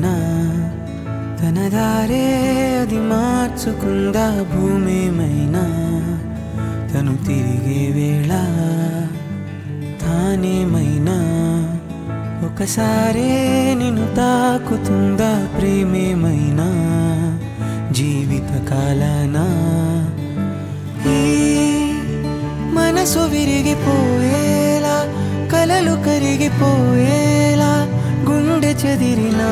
కాలమైనా తన దారే అది మార్చుకుందా భూమేమైనా తను తిరిగే వేళ తానేమైనా ఒకసారే నిన్ను తాకుతుందా ప్రేమేమైనా జీవిత కాలానా ఈ మనసు విరిగిపోయేలా కలలు కరిగిపోయేలా గుండె చెదిరినా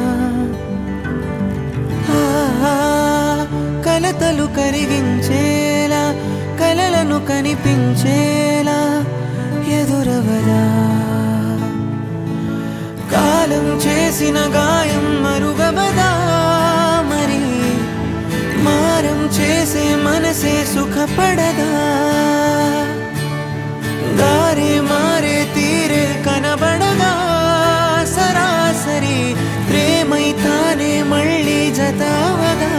ఆ, కలతలు కరిగించేలా కలలను కనిపించేలా ఎదురవదా కాలం చేసిన గాయం మరుగవదా మరి మారం చేసే మనసే సుఖపడదా దారి మారే తీరే కనబడగా సరాసరి ప్రేమై తానే మళ్ళీ జతావదా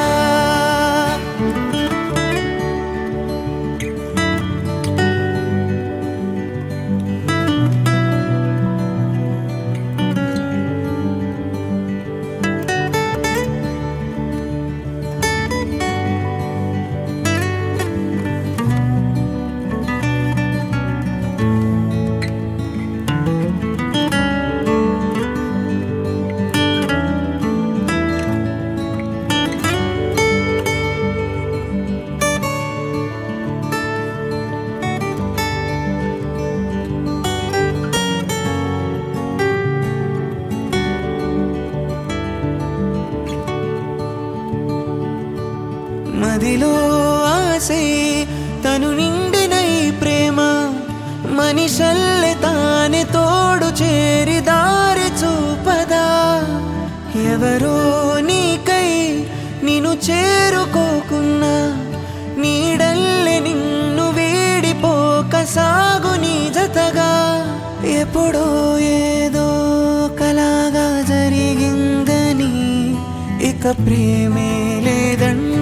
మదిలో ఆశై తను నిండిన ఈ ప్రేమ మనిషల్లె తానే తోడు చేరి దారి చూపదా ఎవరో నీకై నిన్ను చేరుకోకున్నా నీడల్లె నిన్ను వీడిపోక సాగు నీ జతగా ఎప్పుడో ఏదో కలాగా జరిగిందని ఇక ప్రేమే లేదండి